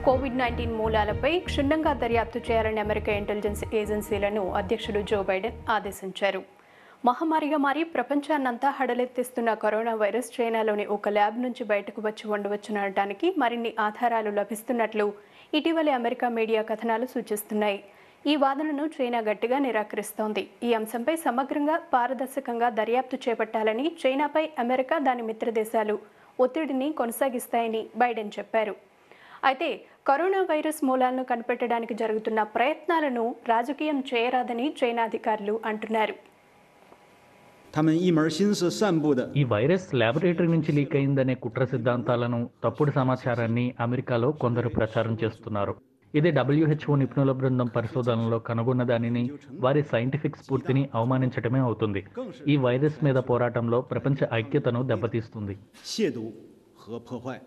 Covid nineteen మూలాలపై క్షుణ్ణంగా దర్యాప్తు చేయాలని అమెరికా ఇంటెలిజెన్స్ ఏజెన్సీలను అధ్యక్షుడు జో బైడెన్ ఆదేశించారు మహమ్మారిగా మారి ప్రపంచాన్నంతా హడలెత్తిస్తున్న కరోనా వైరస్ చైనాలోని ఒక ల్యాబ్ నుంచి బయటకు వచ్చి ఉండవచ్చునడానికి మరిన్ని ఆధారాలు లభిస్తున్నట్లు ఇటీవలి అమెరికా మీడియా కథనాలు సూచిస్తున్నాయి ఈ వాదనను చైనా గట్టిగా నిరాకరిస్తోంది ఈ అంశంపై సమగ్రంగా పారదర్శకంగా దర్యాప్తు చేపట్టాలని చైనాపై అమెరికా దాని మిత్రదేశాలు ఒత్తిడిని కొనసాగిస్తాయని బైడెన్ చెప్పారు అయితే కరోనా వైరస్ మూలాలను కనిపెట్టడానికి జరుగుతున్న ప్రయత్నాలను రాజకీయం చేయరాదని చైనా అధికారులు అంటున్నారు 他们一门心思散布的 ఈ వైరస్ ల్యాబొరేటరీ నుంచి లీక్ అయిందనే కుట్ర సిద్ధాంతాలను తప్పుడు సమాచారాన్ని అమెరికాలో కొందరు ప్రచారం చేస్తున్నారు ఇది డబ్ల్యూహెచ్ఓ నిపుణుల బృందం పరిశోధనలో కనుగొన్న దానిని వారి సైంటిఫిక్ స్ఫూర్తిని అవమానించటమే అవుతుంది ఈ వైరస్ మీద పోరాటంలో ప్రపంచ ఐక్యతను దెబ్బతీస్తుంది 亵渎和破坏。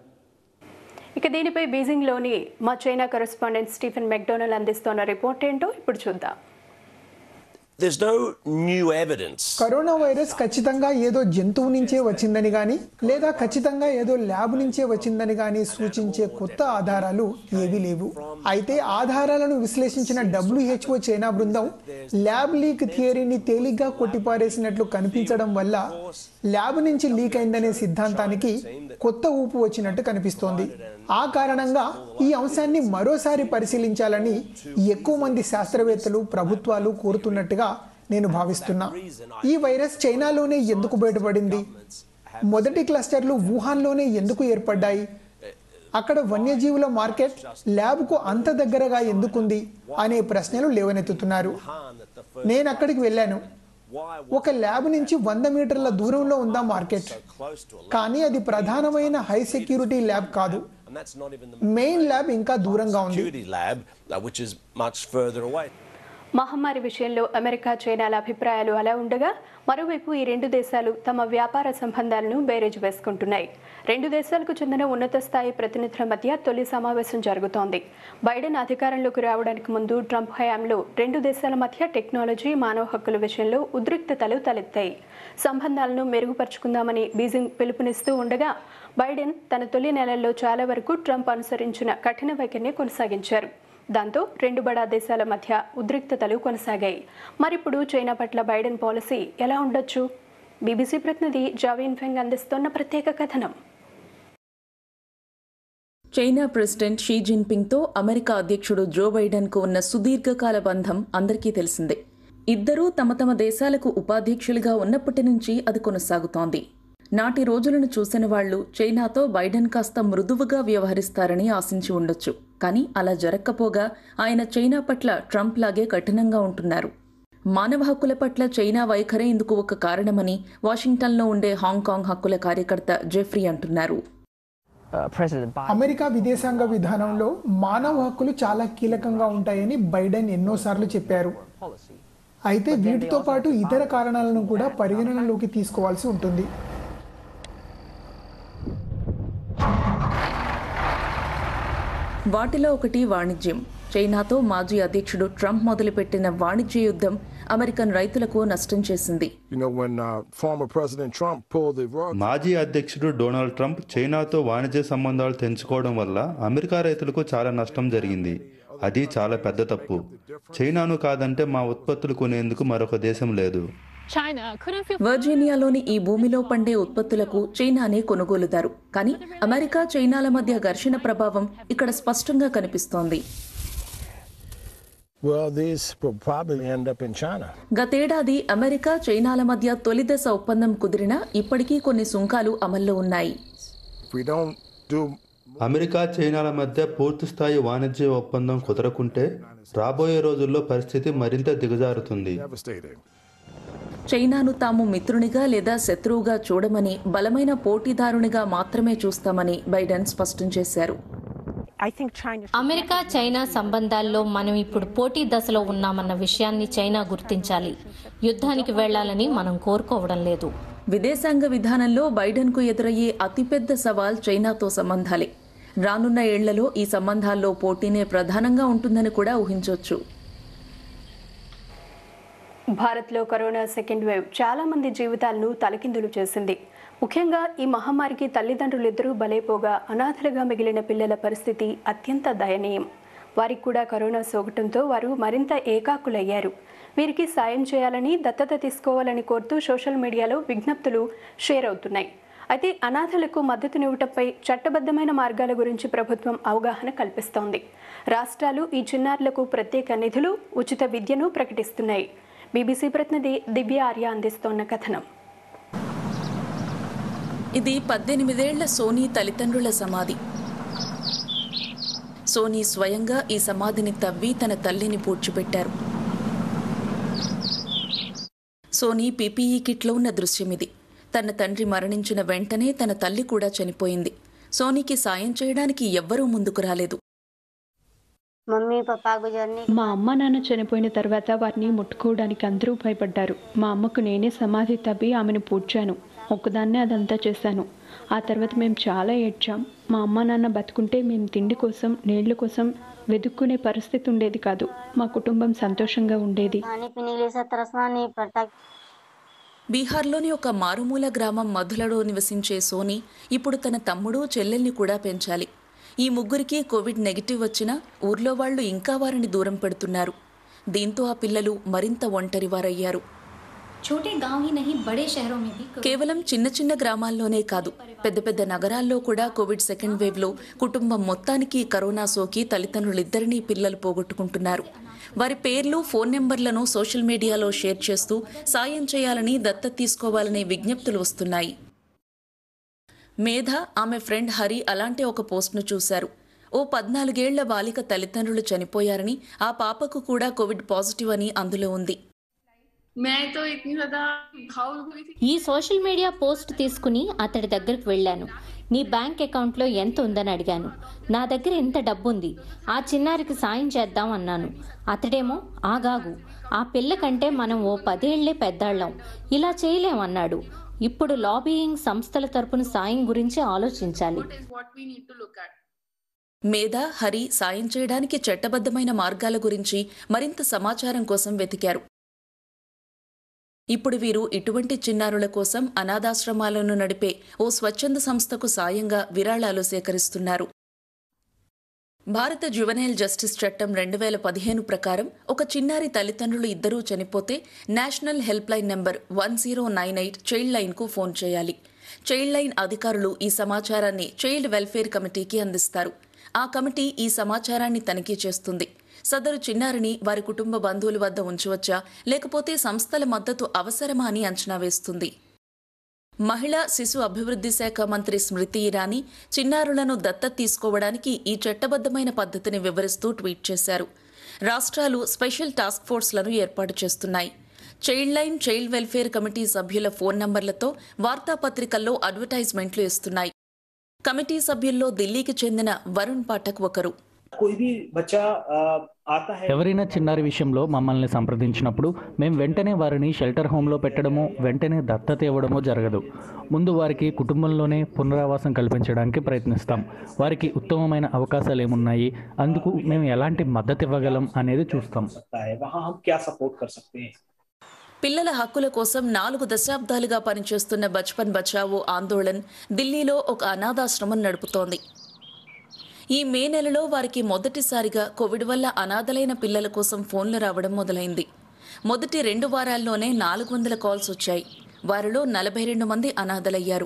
ఇక దీనిపై బీజింగ్లోని మా చైనా కరెస్పాండెంట్ స్టీఫెన్ మెక్డోనల్ అందిస్తున్న రిపోర్ట్ ఏంటో ఇప్పుడు చూద్దాం There's no new evidence. Corona virus ఖచ్చితంగా ఏదో జంతువు నుంచే వచ్చిందని గాని లేదా ఖచ్చితంగా ఏదో ల్యాబ్ నుంచే వచ్చిందని గాని సూచించే కొత్త ఆధారాలు ఏవీ లేవు అయితే ఆధారాలను విశ్లేషించిన డబ్ల్యూహెచ్ఓ చైనా బృందం ల్యాబ్ లీక్ థియరీని తేలిగ్గా కొట్టిపారేసినట్లు కనిపించడం వల్ల ల్యాబ్ నుంచి లీక్ అయిందనే సిద్ధాంతానికి కొత్త ఊపు వచ్చినట్టు కనిపిస్తోంది ఆ కారణంగా ఈ అంశాన్ని మరోసారి పరిశీలించాలని ఎక్కువ మంది శాస్త్రవేత్తలు ప్రభుత్వాలు కోరుతున్నట్టుగా నేను భావిస్తున్నా ఈ వైరస్ చైనాలోనే ఎందుకు బయటపడింది మొదటి క్లస్టర్లు వుహాన్లోనే ఎందుకు ఏర్పడ్డాయి అక్కడ వన్యజీవుల మార్కెట్ ల్యాబ్కు అంత దగ్గరగా ఎందుకుంది అనే ప్రశ్నలు లేవనెత్తుతున్నారు నేను అక్కడికి వెళ్ళాను ఒక ల్యాబ్ నుంచి వంద మీటర్ల దూరంలో ఉందా మార్కెట్ కానీ అది ప్రధానమైన హై సెక్యూరిటీ ల్యాబ్ కాదు And that's not even the main lab ఇంకా దూరంగా ఉంది security lab, uh, which is much further away. మహమ్మారి విషయంలో అమెరికా చైనాల అభిప్రాయాలు అలా ఉండగా మరోవైపు ఈ రెండు దేశాలు తమ వ్యాపార సంబంధాలను బేరేజ్ వేసుకుంటున్నాయి రెండు దేశాలకు చెందిన ఉన్నత స్థాయి ప్రతినిధుల మధ్య తొలి సమావేశం జరుగుతోంది బైడెన్ అధికారంలోకి రావడానికి ముందు ట్రంప్ హయాంలో రెండు దేశాల మధ్య టెక్నాలజీ మానవ హక్కుల విషయంలో ఉద్రిక్తతలు తలెత్తాయి సంబంధాలను మెరుగుపరుచుకుందామని బీజింగ్ పిలుపునిస్తూ ఉండగా బైడెన్ తన తొలి నెలల్లో చాలా వరకు ట్రంప్ అనుసరించిన కఠిన వైఖరిని కొనసాగించారు దాంతో రెండు బడా దేశాల మధ్య ఉద్రిక్తతలు కొనసాగాయి మరిప్పుడు చైనా పట్ల బైడెన్ పాలసీ ఎలా ఉండొచ్చు బీబీసీ ప్రతినిధి జావీన్ ఫెంగ్ అందిస్తున్న ప్రత్యేక కథనం చైనా ప్రెసిడెంట్ షీ జిన్పింగ్తో అమెరికా అధ్యక్షుడు జో బైడెన్కు ఉన్న సుదీర్ఘకాల బంధం అందరికీ తెలిసిందే ఇద్దరూ తమ తమ దేశాలకు ఉపాధ్యక్షులుగా ఉన్నప్పటి నుంచి అది కొనసాగుతోంది నాటి రోజులను చూసిన వాళ్లు చైనాతో బైడెన్ కాస్త మృదువుగా వ్యవహరిస్తారని ఆశించి ఉండొచ్చు కానీ అలా జరక్కపోగా ఆయన చైనా పట్ల ట్రంప్ లాగే కఠినంగా ఉంటున్నారు మానవ హక్కుల పట్ల చైనా వైఖరే ఇందుకు ఒక కారణమని వాషింగ్టన్లో ఉండే హాంకాంగ్ హక్కుల కార్యకర్త జెఫ్రీ అంటున్నారు uh, President Biden. అమెరికా విదేశాంగ విధానంలో మానవ హక్కులు చాలా కీలకంగా ఉంటాయని బైడెన్ ఎన్నోసార్లు చెప్పారు అయితే వీటితో పాటు ఇతర కారణాలను కూడా పరిగణనలోకి తీసుకోవాల్సి ఉంటుంది వాటిలో ఒకటి వాణిజ్యం చైనాతో మాజీ అధ్యక్షుడు ట్రంప్ మొదలుపెట్టిన వాణిజ్య యుద్ధం అమెరికన్ రైతులకు నష్టం చేసింది You know, when uh, former President Trump pulled the rug మాజీ అధ్యక్షుడు డొనాల్డ్ ట్రంప్ చైనాతో వాణిజ్య సంబంధాలు తెంచుకోవడం వల్ల అమెరికా రైతులకు చాలా నష్టం జరిగింది అది చాలా పెద్ద తప్పు చైనాను కాదంటే మా ఉత్పత్తులు కొనేందుకు మరొక దేశం లేదు China couldn't feel వర్జీనియాలోని ఈ భూమిలో పండే ఉత్పత్తులకు చైనానే కొనుగోలుదారు కానీ అమెరికా చైనాల మధ్య ఘర్షణ ప్రభావం ఇక్కడ స్పష్టంగా కనిపిస్తోంది well, these will probably end up in China. గతేడాది అమెరికా చైనాల మధ్య తొలి దశ ఒప్పందం కుదిరినా ఇప్పటికీ కొన్ని సుంకాలు అమల్లో ఉన్నాయి If we don't do America చైనాల మధ్య పూర్తి స్థాయి వాణిజ్య ఒప్పందం కుదరకుంటే రాబోయే రోజుల్లో పరిస్థితి మరింత దిగజారుతుంది devastating. చైనాను తాము మిత్రునిగా లేదా శత్రువుగా చూడమని బలమైన పోటీదారునిగా మాత్రమే చూస్తామని బైడెన్ స్పష్టం చేశారు I think China. America China సంబంధాల్లో మనం ఇప్పుడు పోటీ దశలో ఉన్నామన్న విషయాన్ని చైనా గుర్తించాలి యుద్ధానికి వెళ్లాలని మనం కోరుకోవడం లేదు విదేశాంగ విధానంలో బైడెన్కు ఎదురయ్యే అతిపెద్ద సవాల్ చైనాతో సంబంధాలే రానున్న ఏళ్లలో ఈ సంబంధాల్లో పోటీనే ప్రధానంగా ఉంటుందని కూడా ఊహించవచ్చు భారత్లో కరోనా సెకండ్ వేవ్ చాలా మంది జీవితాలను తలకిందులు చేసింది ముఖ్యంగా ఈ మహమ్మారికి తల్లిదండ్రులిద్దరూ బలైపోగా అనాథలుగా మిగిలిన పిల్లల పరిస్థితి అత్యంత దయనీయం వారికి కూడా కరోనా సోకటంతో వారు మరింత ఏకాకులయ్యారు వీరికి సాయం చేయాలని దత్తత తీసుకోవాలని కోరుతూ సోషల్ మీడియాలో విజ్ఞప్తులు షేర్ అవుతున్నాయి అయితే అనాథలకు మద్దతునివ్వటంపై చట్టబద్ధమైన మార్గాల గురించి ప్రభుత్వం అవగాహన కల్పిస్తోంది రాష్ట్రాలు ఈ చిన్నారులకు ప్రత్యేక నిధులు ఉచిత విద్యను ప్రకటిస్తున్నాయి బీబీసీ ప్రతినిధి దివ్య ఆర్య అందిస్తోన్న కథనం ఇది పద్దెనిమిదేళ్ల సోనీ తల్లిదండ్రుల సమాధి సోనీ స్వయంగా ఈ సమాధిని తవ్వి తన తల్లిని పూడ్చిపెట్టారు సోనీ పీపీఈ కిట్లో ఉన్న దృశ్యం ఇది తన తండ్రి మరణించిన వెంటనే తన తల్లి కూడా చనిపోయింది సోనీకి సాయం చేయడానికి ఎవ్వరూ ముందుకు రాలేదు मम्मी पापा गुजरने మా అమ్మ నాన్న చనిపోయిన తర్వాత వారిని ముట్టుకోవడానికి అందరూ భయపడ్డారు మా అమ్మకు నేనే సమాధి తవ్వి ఆమెను పూడ్చాను ఒక్కదాన్నే అదంతా చేశాను ఆ తర్వాత మేము చాలా ఏడ్చాం మా అమ్మ నాన్న బతుకుంటే మేము తిండి కోసం నీళ్ల కోసం వెతుక్కునే పరిస్థితి ఉండేది కాదు మా కుటుంబం సంతోషంగా ఉండేది खाने पीने के लिए सब तरसना नहीं पड़ता బీహార్లోని ఒక మారుమూల గ్రామం మధులలో నివసించే సోనీ ఇప్పుడు తన తమ్ముడు చెల్లెల్ని కూడా పెంచాలి ఈ ముగ్గురికి కోవిడ్ నెగిటివ్ వచ్చినా ఊర్లో వాళ్ళు ఇంకా వారిని దూరం పెడుతున్నారు దీంతో ఆ పిల్లలు మరింత ఒంటరివారయ్యారు छोटे गांव ही नहीं बड़े शहरों में भी కేవలం చిన్న చిన్న గ్రామాల్లోనే కాదు పెద్ద పెద్ద నగరాల్లో కూడా కోవిడ్ సెకండ్ వేవ్లో కుటుంబం మొత్తానికి కరోనా సోకి తల్లిదండ్రులిద్దరినీ పిల్లలు పోగొట్టుకుంటున్నారు వారి పేర్లు ఫోన్ నెంబర్లను సోషల్ మీడియాలో షేర్ చేస్తూ సాయం చేయాలని దత్తత తీసుకోవాలనే విజ్ఞప్తులు వస్తున్నాయి మేధ ఆమె ఫ్రెండ్ హరి అలాంటి ఒక పోస్ట్ను చూశారు ఓ పద్నాలుగేళ్ల బాలిక తల్లిదండ్రులు చనిపోయారని ఆ పాపకు కూడా కోవిడ్ పాజిటివ్ అని అందులో ఉంది ఈ సోషల్ మీడియా పోస్ట్ తీసుకుని అతడి దగ్గరికి వెళ్ళాను నీ బ్యాంక్ అకౌంట్లో ఎంత ఉందని అడిగాను నా దగ్గర ఎంత డబ్బు ఉంది ఆ చిన్నారికి సాయం చేద్దాం అన్నాను అతడేమో ఆగాగు ఆ పిల్ల కంటే మనం ఓ పదేళ్లే పెద్దాళ్ళం ఇలా చేయలేం అన్నాడు ఇప్పుడు లాబీయింగ్ సంస్థల తరపున సాయం గురించి ఆలోచించాలి మేధ హరి సాయం చేయడానికి చట్టబద్ధమైన మార్గాల గురించి మరింత సమాచారం కోసం వెతికారు ఇప్పుడు వీరు ఇటువంటి చిన్నారుల కోసం అనాథాశ్రమాలను నడిపే ఓ స్వచ్ఛంద సంస్థకు సాయంగా విరాళాలు సేకరిస్తున్నారు భారత జువెనైల్ జస్టిస్ చట్టం రెండు వేల పదిహేను ప్రకారం ఒక చిన్నారి తల్లిదండ్రులు ఇద్దరూ చనిపోతే national help line number one zero nine eight child లైన్కు ఫోన్ చేయాలి చైల్డ్ లైన్ అధికారులు ఈ సమాచారాన్ని చైల్డ్ వెల్ఫేర్ కమిటీకి అందిస్తారు ఆ కమిటీ ఈ సమాచారాన్ని తనిఖీ చేస్తుంది సదరు చిన్నారిని వారి కుటుంబ బంధువుల వద్ద ఉంచవచ్చా లేకపోతే సంస్థల మద్దతు అవసరమా అని అంచనా వేస్తుంది మహిళా శిశు అభివృద్ధి శాఖ మంత్రి స్మృతి ఇరానీ చిన్నారులను దత్తత తీసుకోవడానికి ఈ చట్టబద్ధమైన పద్ధతిని వివరిస్తూ ట్వీట్ చేశారు రాష్ట్రాలు స్పెషల్ టాస్క్ ఫోర్స్లను ఏర్పాటు చేస్తున్నాయి child line child welfare committee సభ్యుల ఫోన్ నంబర్లతో వార్తాపత్రికల్లో అడ్వర్టైజ్మెంట్లు ఇస్తున్నాయి కమిటీ సభ్యుల్లో ఢిల్లీకి చెందిన వరుణ్ పాఠక్ ఒకరు ఎవరైనా చిన్నారి విషయంలో మమ్మల్ని సంప్రదించినప్పుడు మేము వెంటనే వారిని షెల్టర్ హోమ్లో పెట్టడమో వెంటనే దత్తత ఇవ్వడమో జరగదు ముందు వారికి కుటుంబంలోనే పునరావాసం కల్పించడానికి ప్రయత్నిస్తాం వారికి ఉత్తమమైన అవకాశాలు ఏమున్నాయి అందుకు మేము ఎలాంటి మద్దతు ఇవ్వగలం అనేది చూస్తాం పిల్లల హక్కుల కోసం నాలుగు దశాబ్దాలుగా పనిచేస్తున్న బచ్పన్ బచావో ఆందోళన్ ఢిల్లీలో ఒక అనాథాశ్రమం నడుపుతోంది ఈ మే నెలలో వారికి మొదటిసారిగా కోవిడ్ వల్ల అనాథలైన పిల్లల కోసం ఫోన్లు రావడం మొదలైంది మొదటి రెండు వారాల్లోనే నాలుగు వందల కాల్స్ వచ్చాయి వారిలో నలభై రెండు మంది అనాథలయ్యారు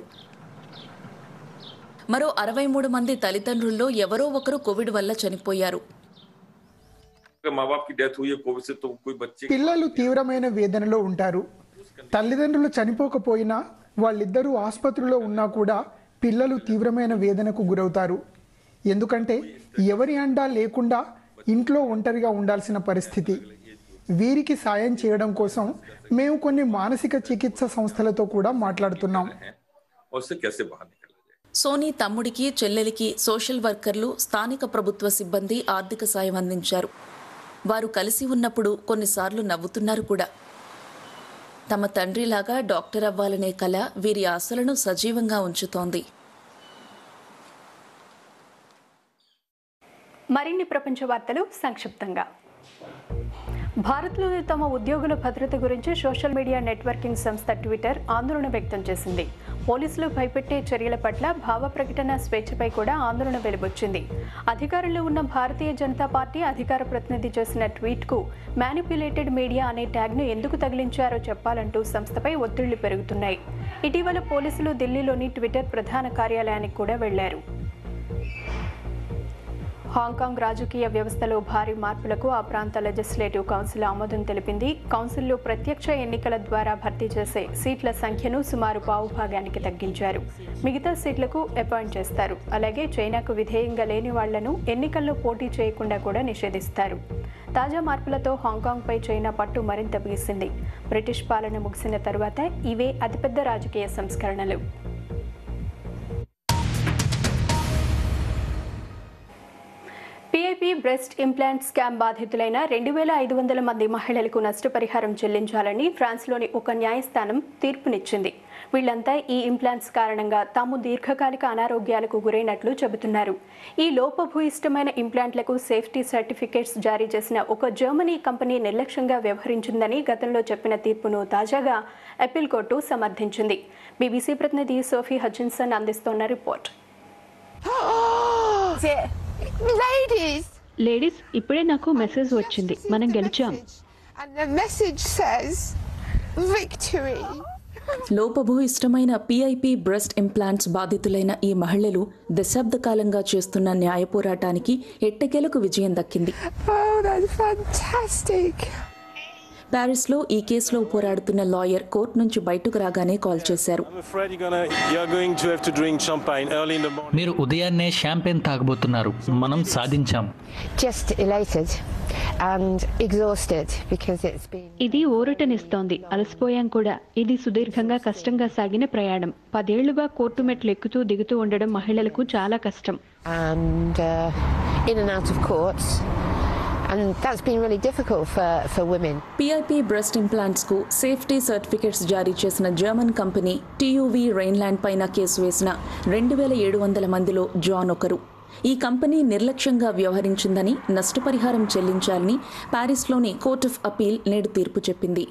మరో అరవై మూడు మంది తల్లిదండ్రుల్లో ఎవరో ఒకరు కోవిడ్ వల్ల చనిపోయారు माँ बाप की डेथ हुई है कोविड से तो कोई बच्चे పిల్లలు తీవ్రమైన వేదనలో ఉంటారు తల్లిదండ్రులు చనిపోకపోయినా వాళ్ళిద్దరూ ఆసుపత్రిలో ఉన్నా కూడా పిల్లలు తీవ్రమైన వేదనకు గురవుతారు ఎందుకంటే ఎవరి అండా లేకుండా ఇంట్లో ఒంటరిగా ఉండాల్సిన పరిస్థితి వీరికి సాయం చేయడం కోసం మేము కొన్ని మానసిక చికిత్స సంస్థలతో కూడా మాట్లాడుతున్నాం और उससे कैसे बाहर निकल సోనీ తమ్ముడికి చెల్లెలికి సోషల్ వర్కర్లు స్థానిక ప్రభుత్వ సిబ్బంది ఆర్థిక సాయం అందించారు వారు కలిసి ఉన్నప్పుడు కొన్నిసార్లు నవ్వుతున్నారు కూడా తమ తండ్రిలాగా డాక్టర్ అవ్వాలనే కల వీరి ఆశలను సజీవంగా ఉంచుతోంది మరిన్ని ప్రపంచ వార్తలు సంక్షిప్తంగా భారత్లో తమ ఉద్యోగుల భద్రత గురించి సోషల్ మీడియా నెట్వర్కింగ్ సంస్థ ట్విట్టర్ ఆందోళన వ్యక్తం చేసింది పోలీసులు భయపెట్టే చర్యల పట్ల భావ ప్రకటన స్వేచ్ఛపై కూడా ఆందోళన వెలువచ్చింది అధికారంలో ఉన్న భారతీయ జనతా పార్టీ అధికార ప్రతినిధి చేసిన ట్వీట్కు మ్యానిపులేటెడ్ మీడియా అనే ట్యాగ్ను ఎందుకు తగిలించారో చెప్పాలంటూ సంస్థపై ఒత్తిళ్లు పెరుగుతున్నాయి ఇటీవల పోలీసులు ఢిల్లీలోని ట్విట్టర్ ప్రధాన కార్యాలయానికి కూడా వెళ్లారు హాంకాంగ్ రాజకీయ వ్యవస్థలో భారీ మార్పులకు ఆ ప్రాంత లెజిస్లేటివ్ కౌన్సిల్ ఆమోదం తెలిపింది కౌన్సిల్లో ప్రత్యక్ష ఎన్నికల ద్వారా భర్తీ చేసే సీట్ల సంఖ్యను సుమారు పావు భాగానికి తగ్గించారు మిగతా సీట్లకు అపాయింట్ చేస్తారు అలాగే చైనాకు విధేయంగా లేని వాళ్లను ఎన్నికల్లో పోటీ చేయకుండా కూడా నిషేధిస్తారు తాజా మార్పులతో హాంకాంగ్పై చైనా పట్టు మరింత బిగిసింది బ్రిటిష్ పాలన ముగిసిన తరువాత ఇవే అతిపెద్ద రాజకీయ సంస్కరణలు పీఐపీ బ్రెస్ట్ ఇంప్లాంట్ స్కామ్ బాధితులైన రెండు వేల ఐదు వందల మంది మహిళలకు నష్టపరిహారం చెల్లించాలని ఫ్రాన్స్లోని ఒక న్యాయస్థానం తీర్పునిచ్చింది వీళ్లంతా ఈ ఇంప్లాంట్స్ కారణంగా తాము దీర్ఘకాలిక అనారోగ్యాలకు గురైనట్లు చెబుతున్నారు ఈ లోపభూయిష్టమైన ఇంప్లాంట్లకు సేఫ్టీ సర్టిఫికేట్స్ జారీ చేసిన ఒక జర్మనీ కంపెనీ నిర్లక్ష్యంగా వ్యవహరించిందని గతంలో చెప్పిన తీర్పును తాజాగా అప్పీల్ కోర్టు సమర్థించింది బీబీసీ ప్రతినిధి సోఫీ హచిన్సన్ అందిస్తోన్న రిపోర్ట్ Ladies, లేడీస్ ఇప్పుడే నాకు మెసేజ్ వచ్చింది మనం గెలిచాం and the message says victory. లోపభూయిష్టమైన పీఐపీ బ్రెస్ట్ ఇంప్లాంట్స్ బాధితులైన ఈ మహిళలు దశాబ్ద కాలంగా చేస్తున్న న్యాయ పోరాటానికి ఎట్టకేలకు విజయం దక్కింది Oh, that's fantastic. ప్యారిస్లో ఈ కేసులో పోరాడుతున్న లాయర్ కోర్టు నుంచి బయటకు రాగానే కాల్ చేశారు I'm afraid you're gonna you're going to have to drink champagne early in the morning. మీరు ఉదయాన్నే షాంపెన్ తాగబోతున్నారు మనం సాధించాం just elated and exhausted because it's been ఇది ఊరటనిస్తోంది అలసిపోయాం కూడా ఇది సుదీర్ఘంగా కష్టంగా సాగిన ప్రయాణం పదేళ్లుగా కోర్టు మెట్లు ఎక్కుతూ దిగుతూ ఉండడం మహిళలకు చాలా కష్టం and uh, in and out of courts and that's been really difficult for, for women. PIP breast implants కు సేఫ్టీ సర్టిఫికెట్స్ జారీ చేసిన జర్మన్ కంపెనీ టీయూవీ రెయిన్లాండ్ పైన కేసు వేసిన రెండు వేల ఏడు వందల మందిలో జాన్ ఒకరు ఈ కంపెనీ నిర్లక్ష్యంగా వ్యవహరించిందని నష్టపరిహారం చెల్లించాలని ప్యారిస్లోని కోర్ట్ ఆఫ్ అపీల్ నేడు తీర్పు చెప్పింది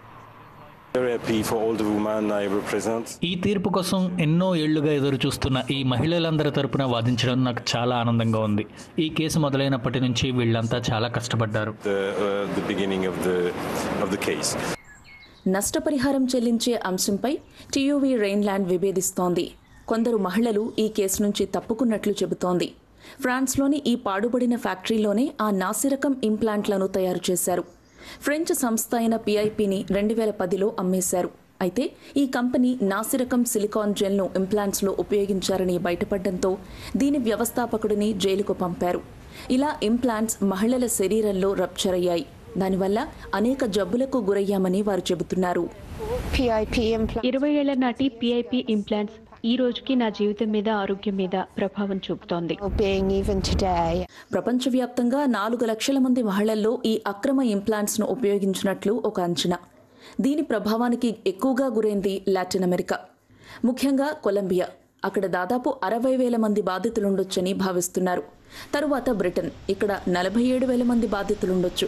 Very happy for all the women I represent. ఈ తీర్పు కోసం ఎన్నో ఏళ్లుగా ఎదురు చూస్తున్న ఈ మహిళలందరి తరపున వాదించడం నాకు చాలా ఆనందంగా ఉంది ఈ కేసు మొదలైనప్పటి నుంచి వీళ్ళంతా చాలా కష్టపడ్డారు The uh, the beginning of the of the case. నష్టపరిహారం చెల్లించే అంశంపై టీయూవీ రెయిన్లాండ్ విభేదిస్తోంది కొందరు మహిళలు ఈ కేసు నుంచి తప్పుకున్నట్లు చెబుతోంది ఫ్రాన్స్లోని ఈ పాడుబడిన ఫ్యాక్టరీలోనే ఆ నాసిరకం ఇంప్లాంట్లను తయారు చేశారు ఫ్రెంచ్ సంస్థ అయిన పిఐపిని రెండు వేల పదిలో అమ్మేశారు అయితే ఈ కంపెనీ నాసిరకం సిలికాన్ జెల్ను ఇంప్లాంట్స్లో ఉపయోగించారని బయటపడడంతో దీని వ్యవస్థాపకుడిని జైలుకు పంపారు ఇలా ఇంప్లాంట్స్ మహిళల శరీరంలో రప్చర్ అయ్యాయి దానివల్ల అనేక జబ్బులకు గురయ్యామని వారు చెబుతున్నారు PIP implant ఇరవై ఏళ్ల నాటి పిఐపి ఇంప్లాంట్స్ ఈ రోజుకి నా జీవితం మీద ఆరోగ్యం మీద ప్రభావం చూపుతోంది being even today. ప్రపంచవ్యాప్తంగా నాలుగు లక్షల మంది మహిళల్లో ఈ అక్రమ ఇంప్లాంట్స్ను ఉపయోగించినట్లు ఒక అంచనా దీని ప్రభావానికి ఎక్కువగా గురైంది లాటిన్ అమెరికా ముఖ్యంగా కొలంబియా అక్కడ దాదాపు అరవై వేల మంది బాధితులుండొచ్చని భావిస్తున్నారు తరువాత బ్రిటన్ ఇక్కడ నలభై ఏడు వేల మంది బాధితులుండొచ్చు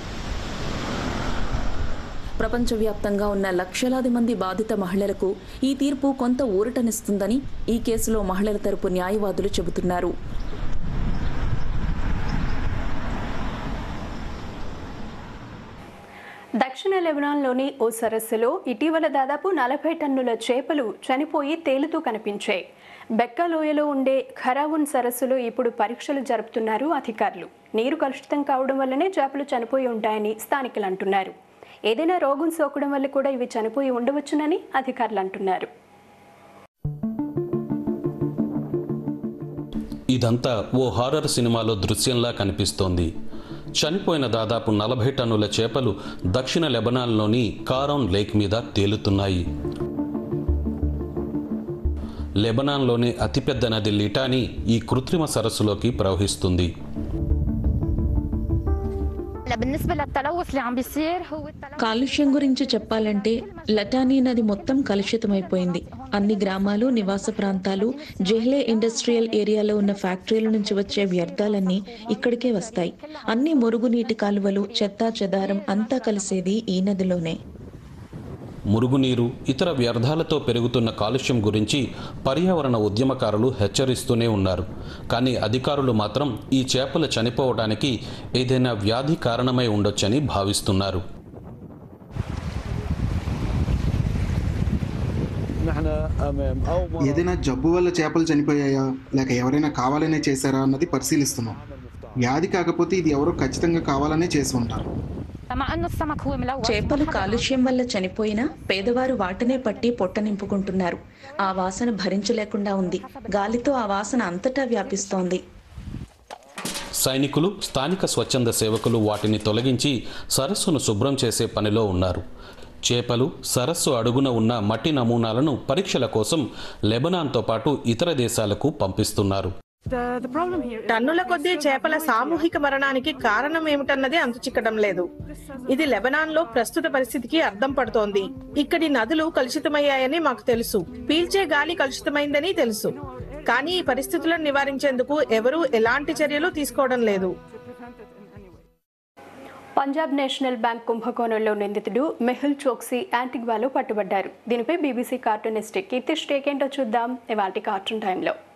ప్రపంచవ్యాప్తంగా ఉన్న లక్షలాది మంది బాధిత మహిళలకు ఈ తీర్పు కొంత ఊరటనిస్తుందని ఈ కేసులో మహిళల తరపు న్యాయవాదులు చెబుతున్నారు దక్షిణ లెబనాన్లోని ఓ సరస్సులో ఇటీవల దాదాపు నలభై టన్నుల చేపలు చనిపోయి తేలుతూ కనిపించాయి బెక్క లోయలో ఉండే ఖరావున్ సరస్సులో ఇప్పుడు పరీక్షలు జరుపుతున్నారు అధికారులు నీరు కలుషితం కావడం వల్లనే చేపలు చనిపోయి ఉంటాయని స్థానికులు అంటున్నారు ఏదైనా రోగం సోకడం వల్ల కూడా ఇవి చనిపోయి ఉండవచ్చునని అధికారులు అంటున్నారు ఇదంతా ఓ హారర్ సినిమాలో దృశ్యంలా కనిపిస్తోంది చనిపోయిన దాదాపు నలభై టన్నుల చేపలు దక్షిణ లెబనాన్లోని కారౌన్ లేక్ మీద తేలుతున్నాయి లెబనాన్లోని అతిపెద్ద నది లిటానీ ఈ కృత్రిమ సరస్సులోకి ప్రవహిస్తుంది بالنسبة للتلوث اللي عم بيصير هو التلوث కాలుష్యం గురించి చెప్పాలంటే లటానీ నది మొత్తం కలుషితమైపోయింది అన్ని గ్రామాలు నివాస ప్రాంతాలు జెహ్లే ఇండస్ట్రియల్ ఏరియాలో ఉన్న ఫ్యాక్టరీల నుంచి వచ్చే వ్యర్థాలన్నీ ఇక్కడికే వస్తాయి అన్ని మురుగునీటి కాలువలు చెత్తా చెదారం అంతా కలిసేది ఈ నదిలోనే మురుగునీరు ఇతర వ్యర్థాలతో పెరుగుతున్న కాలుష్యం గురించి పర్యావరణ ఉద్యమకారులు హెచ్చరిస్తూనే ఉన్నారు కానీ అధికారులు మాత్రం ఈ చేపలు చనిపోవడానికి ఏదైనా వ్యాధి కారణమై ఉండొచ్చని భావిస్తున్నారు ఏదైనా జబ్బు వల్ల చేపలు చనిపోయాయా లేక ఎవరైనా కావాలనే చేశారా అన్నది పరిశీలిస్తున్నాం వ్యాధి కాకపోతే ఇది ఎవరో ఖచ్చితంగా కావాలనే చేసి ఉంటారు చేపలు కాలుష్యం వల్ల చనిపోయినా పేదవారు వాటినే పట్టి పొట్ట నింపుకుంటున్నారు ఆ వాసన భరించలేకుండా ఉంది గాలితో ఆ వాసన అంతటా వ్యాపిస్తోంది సైనికులు స్థానిక స్వచ్ఛంద సేవకులు వాటిని తొలగించి సరస్సును శుభ్రం చేసే పనిలో ఉన్నారు చేపలు సరస్సు అడుగున ఉన్న మట్టి నమూనాలను పరీక్షల కోసం లెబనాన్తో పాటు ఇతర దేశాలకు పంపిస్తున్నారు టన్నుల కొద్దీ చేపల సామూహిక మరణానికి కారణం ఏమిటన్నది అంతు చిక్కడం లేదు ఇది లెబనాన్ లో ప్రస్తుత పరిస్థితికి అర్థం పడుతోంది ఇక్కడి నదులు కలుషితమయ్యాయని మాకు తెలుసు పీల్చే గాలి కలుషితమైందని తెలుసు కానీ ఈ పరిస్థితులను నివారించేందుకు ఎవరూ ఎలాంటి చర్యలు తీసుకోవడం లేదు పంజాబ్ నేషనల్ బ్యాంక్ కుంభకోణంలో నిందితుడు మెహుల్ చోక్సీ యాంటిగ్వాలో పట్టుబడ్డారు దీనిపై బీబీసీ కార్టూనిస్ట్ కీర్తి స్టేక్ ఏంటో చూద్దాం ఇవాటి కార్టూన్ టైంలో